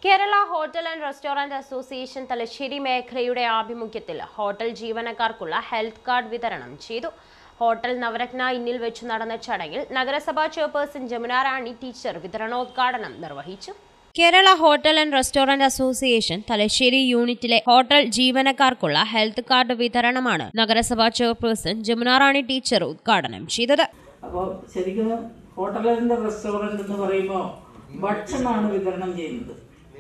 Kerala hotel and restaurant association Thalassery മേഖലയുടെ ആഭിമുഖ്യത്തിൽ hotel ജീവനക്കാർക്കുള്ള health card വിതരണം ചെയ്തു ഹോട്ടൽ നവരത്ന ഇന്നിൽ വെച്ച് നടന്ന ചടങ്ങിൽ നഗരസഭാ ചെയർപേഴ്സൺ ജമുന റാണി ടീച്ചർ വിതരണോദ്ഘാടനം നിർവഹിച്ചു Kerala hotel and restaurant association Thalassery യൂണിറ്റിലെ ഹോട്ടൽ ജീവനക്കാർക്കുള്ള ഹെൽത്ത് കാർഡ് വിതരണമാണ് നഗരസഭാ ചെയർപേഴ്സൺ ജമുന റാണി ടീച്ചർ ഉദ്ഘാടനം ചെയ്തത് അപ്പോൾ ശരിക്കും ഹോട്ടലിൻ്റെ റെസ്റ്റോറൻ്റ് എന്ന് പറയുമ്പോൾ ഭക്ഷണമാണ് വിതരണം ചെയ്യുന്നത്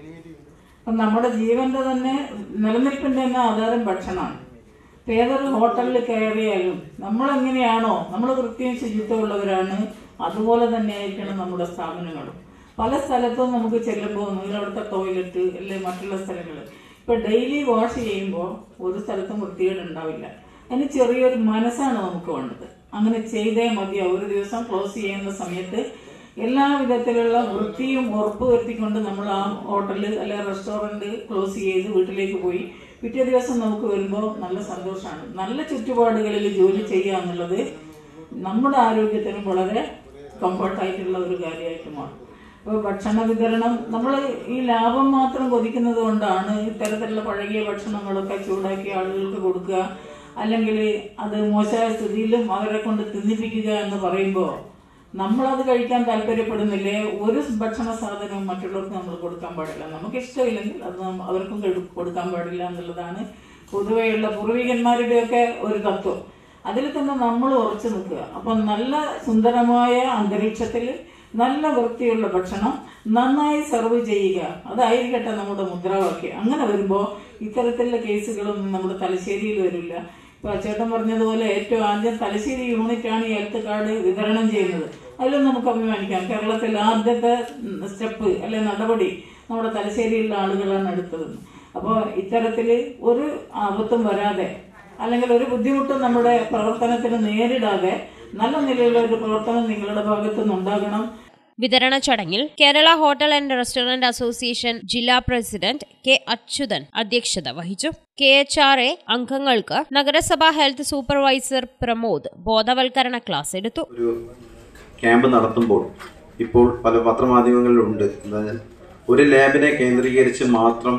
അപ്പം നമ്മുടെ ജീവന്റെ തന്നെ നിലനിൽപ്പിന്റെ തന്നെ ആധാരം ഭക്ഷണമാണ് ഇപ്പം ഏതൊരു ഹോട്ടലിൽ കയറിയാലും നമ്മൾ എങ്ങനെയാണോ നമ്മൾ വൃത്തിയും ശുചിത്വമുള്ളവരാണ് അതുപോലെ തന്നെ ആയിരിക്കണം നമ്മുടെ സ്ഥാപനങ്ങളും പല സ്ഥലത്തും നമുക്ക് ചെല്ലുമ്പോൾ ഒന്നുകിൽ അവിടുത്തെ ടോയ്ലറ്റ് അല്ലെങ്കിൽ മറ്റുള്ള സ്ഥലങ്ങൾ ഇപ്പം ഡെയിലി വാഷ് ചെയ്യുമ്പോൾ ഒരു സ്ഥലത്തും വൃത്തികേട് ഉണ്ടാവില്ല അതിന് ചെറിയൊരു മനസ്സാണ് നമുക്ക് വേണ്ടത് അങ്ങനെ ചെയ്തേ മതിയാവും ഒരു ദിവസം ക്ലോസ് ചെയ്യുന്ന സമയത്ത് എല്ലാ വിധത്തിലുള്ള വൃത്തിയും ഉറപ്പ് വരുത്തിക്കൊണ്ട് നമ്മൾ ആ ഹോട്ടൽ അല്ലെ റെസ്റ്റോറന്റ് ക്ലോസ് ചെയ്ത് വീട്ടിലേക്ക് പോയി പിറ്റേ ദിവസം നമുക്ക് വരുമ്പോൾ നല്ല സന്തോഷമാണ് നല്ല ചുറ്റുപാടുകളിൽ ജോലി ചെയ്യുക എന്നുള്ളത് നമ്മുടെ ആരോഗ്യത്തിനും വളരെ കംഫർട്ടായിട്ടുള്ള ഒരു കാര്യമായിട്ട് മാറും അപ്പോൾ ഭക്ഷണ വിതരണം നമ്മൾ ഈ ലാഭം മാത്രം കൊതിക്കുന്നത് കൊണ്ടാണ് ഇത്തരത്തിലുള്ള പഴകിയ ഭക്ഷണങ്ങളൊക്കെ ചൂടാക്കി ആളുകൾക്ക് കൊടുക്കുക അല്ലെങ്കിൽ അത് മോശമായ സ്ഥിതിയിലും അവരെ കൊണ്ട് തിന്നിപ്പിക്കുക എന്ന് പറയുമ്പോൾ നമ്മളത് കഴിക്കാൻ താല്പര്യപ്പെടുന്നില്ലേ ഒരു ഭക്ഷണ സാധനവും മറ്റുള്ളവർക്ക് നമ്മൾ കൊടുക്കാൻ പാടില്ല നമുക്ക് ഇഷ്ടമില്ലെങ്കിൽ അത് നമ്മ- അവർക്കും കൊടു- കൊടുക്കാൻ പാടില്ല എന്നുള്ളതാണ് പൊതുവെയുള്ള പൂർവികന്മാരുടെയൊക്കെ ഒരു തത്വം അതിൽ തന്നെ നമ്മൾ ഉറച്ചു നിൽക്കുക അപ്പം നല്ല സുന്ദരമായ അന്തരീക്ഷത്തിൽ നല്ല വൃത്തിയുള്ള ഭക്ഷണം നന്നായി സെർവ് ചെയ്യുക അതായിരിക്കട്ടെ നമ്മുടെ മുദ്രാവാക്യം അങ്ങനെ വരുമ്പോൾ ഇത്തരത്തിലുള്ള കേസുകളൊന്നും നമ്മുടെ തലശ്ശേരിയിൽ വരില്ല ഇപ്പൊ ചേട്ടൻ പറഞ്ഞതുപോലെ ഏറ്റവും ആദ്യം തലശ്ശേരി യൂണിറ്റാണ് ഈ ഹെൽത്ത് കാർഡ് വിതരണം ചെയ്യുന്നത് അതിലും നമുക്ക് അഭിമാനിക്കാം കേരളത്തിൽ ആദ്യത്തെ സ്റ്റെപ്പ് അല്ലെ നടപടി നമ്മുടെ തലശ്ശേരിയിലുള്ള ആളുകളാണ് എടുത്തത് അപ്പോൾ ഇത്തരത്തിൽ ഒരു ആപത്തും വരാതെ അല്ലെങ്കിൽ ഒരു ബുദ്ധിമുട്ടും നമ്മുടെ പ്രവർത്തനത്തിന് നേരിടാതെ നല്ല നിലയിലുള്ള ഒരു പ്രവർത്തനം നിങ്ങളുടെ ഭാഗത്തു നിന്നുണ്ടാകണം വിതരണ ചടങ്ങിൽ Kerala hotel and restaurant association ജില്ലാ പ്രസിഡന്റ് കെ അച്യുതൻ അധ്യക്ഷത വഹിച്ചു കെ എച്ച് ആർ എ അംഗങ്ങൾക്ക് നഗരസഭാ ഹെൽത്ത് സൂപ്പർവൈസർ പ്രമോദ് ബോധവൽക്കരണ ക്ലാസ് എടുത്തു ഒരു ക്യാമ്പ് നടത്തുമ്പോൾ ഇപ്പോൾ പല പത്രമാധ്യമങ്ങളിലുണ്ട് അതായത് ഒരു ലാബിനെ കേന്ദ്രീകരിച്ച് മാത്രം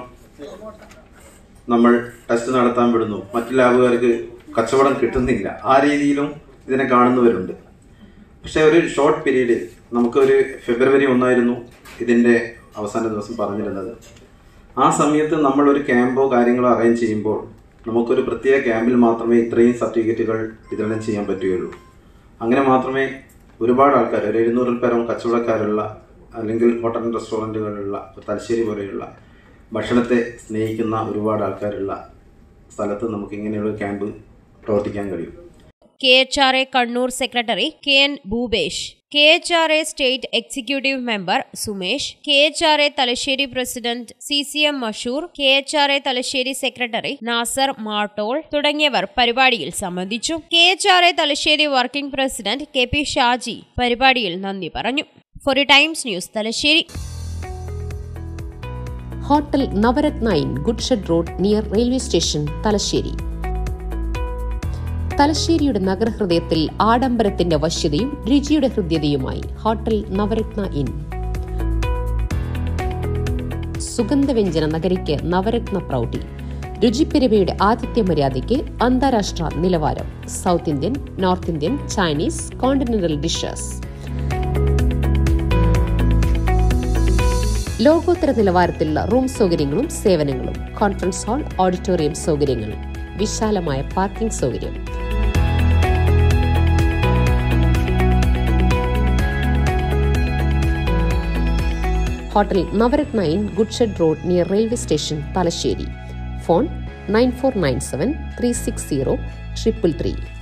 നമ്മൾ ടെസ്റ്റ് നടത്താൻ വിടുന്നു മറ്റു ലാബുകാർക്ക് കച്ചവടം കിട്ടുന്നില്ല ആ രീതിയിലും ഇതിനെ കാണുന്നവരുണ്ട് പക്ഷെ ഒരു ഷോർട്ട് പീരീഡ് നമുക്കൊരു ഫെബ്രുവരി ഒന്നായിരുന്നു ഇതിന്റെ അവസാന ദിവസം പറഞ്ഞിരുന്നത് ആ സമയത്ത് നമ്മൾ ഒരു ക്യാമ്പോ കാര്യങ്ങളോ അറേഞ്ച് ചെയ്യുമ്പോൾ നമുക്കൊരു പ്രത്യേക ക്യാമ്പിൽ മാത്രമേ ഇത്രയും സർട്ടിഫിക്കറ്റുകൾ വിതരണം ചെയ്യാൻ പറ്റുകയുള്ളൂ അങ്ങനെ മാത്രമേ ഒരുപാട് ആൾക്കാർ ഒരു എഴുന്നൂറിൽ പരം കച്ചവടക്കാരുള്ള അല്ലെങ്കിൽ ഹോട്ടൽ റെസ്റ്റോറൻറ്റുകളുള്ള തലശ്ശേരി പോലെയുള്ള ഭക്ഷണത്തെ സ്നേഹിക്കുന്ന ഒരുപാട് ആൾക്കാരുള്ള സ്ഥലത്ത് നമുക്ക് ഇങ്ങനെയുള്ള ക്യാമ്പ് പ്രവർത്തിക്കാൻ കഴിയും K H R A Kannur secretary K N Bhupesh K H R A state executive member Sumesh K H R A Thalassery president C C M Mashoor K H R A Thalassery secretary Nasar Mattol തുടങ്ങിയവർ പരിപാടിയിൽ സംബന്ധിച്ചു K H R A Thalassery working president K P Shaji പരിപാടിയിൽ നന്ദി പറഞ്ഞു four times news Thalassery hotel Navaratna inn goods shed road near railway station Thalassery തലശ്ശേരിയുടെ നഗരഹൃദയത്തിൽ ആഡംബരത്തിന്റെ വശ്യതയും രുചിയുടെ ഹൃദ്യതയുമായി ഹോട്ടൽ നവരത്ന ഇൻ സുഗന്ധവ്യഞ്ജന നഗരിക്ക് നവരത്ന പ്രൗഢി രുചിപ്പെരുമയുടെ ആതിഥ്യ മര്യാദയ്ക്ക് അന്താരാഷ്ട്ര നിലവാരം south Indian north Indian Chinese continental dishes ലോകോത്തര നിലവാരത്തിലുള്ള റൂം സൗകര്യങ്ങളും സേവനങ്ങളും കോൺഫറൻസ് ഹാൾ ഓഡിറ്റോറിയം സൗകര്യങ്ങൾ വിശാലമായ പാർക്കിംഗ് സൗകര്യം hotel Navaratna inn goods shed road near railway station Thalassery phone nine four nine seven three six zero triple three